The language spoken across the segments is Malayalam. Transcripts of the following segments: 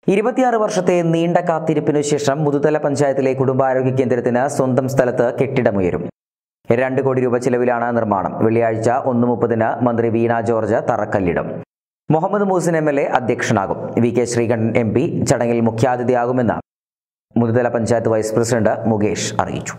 ഇരുപത്തിയാറ് വർഷത്തെ നീണ്ട കാത്തിരിപ്പിനു ശേഷം മുതുതല പഞ്ചായത്തിലെ കുടുംബാരോഗ്യ കേന്ദ്രത്തിന് സ്വന്തം സ്ഥലത്ത് കെട്ടിടമുയരും രണ്ട് കോടി രൂപ ചിലവിലാണ് നിർമ്മാണം വെള്ളിയാഴ്ച ഒന്ന് മുപ്പതിന് മന്ത്രി വീണ ജോർജ് തറക്കല്ലിടും Muhammad Muhsin M L A അധ്യക്ഷനാകും V K Sreekandan M P ചടങ്ങിൽ മുഖ്യാതിഥിയാകുമെന്ന് മുതുതല പഞ്ചായത്ത് വൈസ് പ്രസിഡന്റ് മുകേഷ് അറിയിച്ചു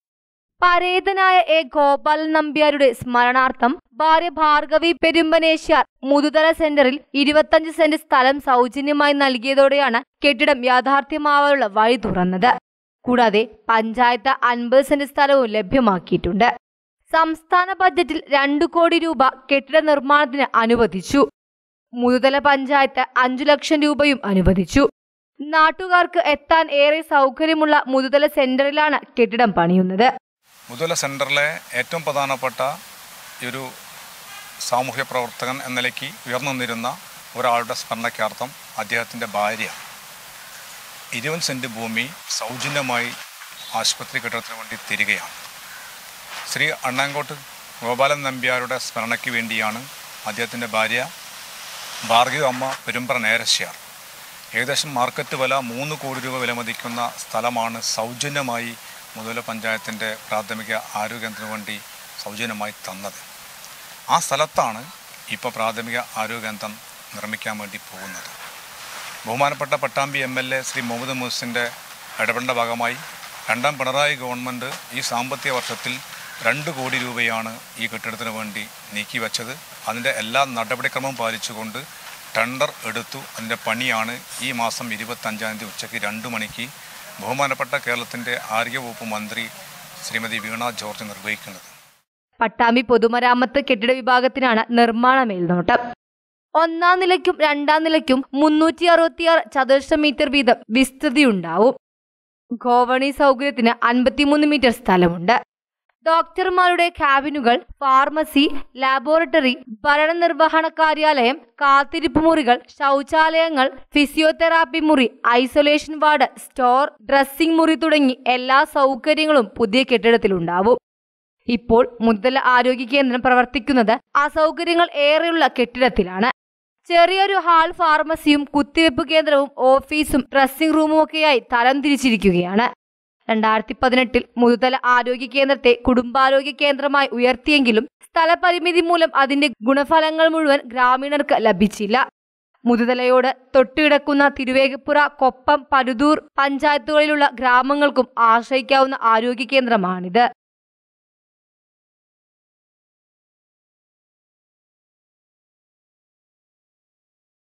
പരേതനായ എ ഗോപാലൻ നമ്പ്യാരുടെ സ്മരണാർത്ഥം ഭാര്യ ഭാർഗവി പെരുമ്പനേശ്യാർ മുതുതല സെന്ററിൽ ഇരുപത്തഞ്ച് സെന്റ് സ്ഥലം സൗജന്യമായി നൽകിയതോടെയാണ് കെട്ടിടം യാഥാർത്ഥ്യമാവാനുള്ള വഴി തുറന്നത് കൂടാതെ പഞ്ചായത്ത് അൻപത് സെന്റ് സ്ഥലവും ലഭ്യമാക്കിയിട്ടുണ്ട് സംസ്ഥാന ബജറ്റിൽ രണ്ടു കോടി രൂപ കെട്ടിട നിർമ്മാണത്തിന് അനുവദിച്ചു മുതുതല പഞ്ചായത്ത് അഞ്ചു ലക്ഷം രൂപയും അനുവദിച്ചു നാട്ടുകാർക്ക് എത്താൻ ഏറെ സൗകര്യമുള്ള മുതുതല സെന്ററിലാണ് കെട്ടിടം പണിയുന്നത് മുതുല സെൻറ്ററിലെ ഏറ്റവും പ്രധാനപ്പെട്ട ഒരു സാമൂഹ്യ പ്രവർത്തകൻ എന്ന നിലയ്ക്ക് ഉയർന്നു നിന്നിരുന്ന ഒരാളുടെ സ്മരണയ്ക്കാർത്ഥം അദ്ദേഹത്തിൻ്റെ ഭാര്യ ഇരുപത് സെൻറ്റ് ഭൂമി സൗജന്യമായി ആശുപത്രി കെട്ടിടത്തിന് വേണ്ടി തരികയാണ് ശ്രീ അണ്ണാങ്കോട്ട് ഗോപാലൻ നമ്പ്യാരുടെ സ്മരണയ്ക്ക് വേണ്ടിയാണ് അദ്ദേഹത്തിൻ്റെ ഭാര്യ ഭാർഗവ അമ്മ പെരുമ്പറ നേരശ്യാർ ഏകദേശം മാർക്കറ്റ് വില മൂന്ന് കോടി രൂപ വിലമതിക്കുന്ന സ്ഥലമാണ് സൗജന്യമായി മുതല പഞ്ചായത്തിൻ്റെ പ്രാഥമിക ആരോഗ്യത്തിന് വേണ്ടി സൗജന്യമായി തന്നത് ആ സ്ഥലത്താണ് ഇപ്പോൾ പ്രാഥമിക ആരോഗ്യകേന്ദ്രം നിർമ്മിക്കാൻ വേണ്ടി പോകുന്നത് ബഹുമാനപ്പെട്ട Pattambi M L A Shri Muhammad മുഹസിൻ്റെ ഇടപെടേണ്ട ഭാഗമായി രണ്ടാം പിണറായി ഗവൺമെൻറ് ഈ സാമ്പത്തിക വർഷത്തിൽ രണ്ട് കോടി രൂപയാണ് ഈ കെട്ടിടത്തിന് വേണ്ടി നീക്കി വച്ചത് അതിൻ്റെ എല്ലാ നടപടിക്രമവും പാലിച്ചുകൊണ്ട് ടെൻഡർ എടുത്തു അതിൻ്റെ പണിയാണ് ഈ മാസം ഇരുപത്തഞ്ചാം തീയതി ഉച്ചയ്ക്ക് രണ്ട് മണിക്ക് ബഹുമാനപ്പെട്ട കേരളത്തിൻ്റെ ആരോഗ്യവകുപ്പ് മന്ത്രി ശ്രീമതി വീണ ജോർജ് നിർവഹിക്കുന്നത് പട്ടാമ്പി പൊതുമരാമത്ത് കെട്ടിട വിഭാഗത്തിനാണ് നിർമ്മാണ മേൽനോട്ടം ഒന്നാം നിലയ്ക്കും രണ്ടാം നിലയ്ക്കും മുന്നൂറ്റി അറുപത്തിയാറ് ചതുരശ്ര മീറ്റർ വീതം വിസ്തൃതിയുണ്ടാവും ഗോവണി സൗകര്യത്തിന് അൻപത്തിമൂന്ന് മീറ്റർ സ്ഥലമുണ്ട് ഡോക്ടർമാരുടെ ക്യാബിനുകൾ ഫാർമസി ലാബോറട്ടറി ഭരണനിർവഹണ കാര്യാലയം കാത്തിരിപ്പ് മുറികൾ ശൗചാലയങ്ങൾ ഫിസിയോതെറാപ്പി മുറി ഐസൊലേഷൻ വാർഡ് സ്റ്റോർ ഡ്രസ്സിംഗ് മുറി തുടങ്ങി എല്ലാ സൗകര്യങ്ങളും പുതിയ കെട്ടിടത്തിലുണ്ടാവും ഇപ്പോൾ മുതല ആരോഗ്യ കേന്ദ്രം പ്രവർത്തിക്കുന്നത് അസൗകര്യങ്ങൾ ഏറെയുള്ള കെട്ടിടത്തിലാണ് ചെറിയൊരു ഹാൾ ഫാർമസിയും കുത്തിവെപ്പ് കേന്ദ്രവും ഓഫീസും ഡ്രസ്സിംഗ് റൂമും ഒക്കെയായി തരം തിരിച്ചിരിക്കുകയാണ് രണ്ടായിരത്തി പതിനെട്ടിൽ മുതുതല ആരോഗ്യ കേന്ദ്രത്തെ കുടുംബാരോഗ്യ കേന്ദ്രമായി ഉയർത്തിയെങ്കിലും സ്ഥലപരിമിതി മൂലം അതിന്റെ ഗുണഫലങ്ങൾ മുഴുവൻ ഗ്രാമീണർക്ക് ലഭിച്ചില്ല മുതുതലയോട് തൊട്ടുകിടക്കുന്ന തിരുവേഗപ്പുറ കൊപ്പം പരുതൂർ പഞ്ചായത്തുകളിലുള്ള ഗ്രാമങ്ങൾക്കും ആശ്രയിക്കാവുന്ന ആരോഗ്യ കേന്ദ്രമാണിത്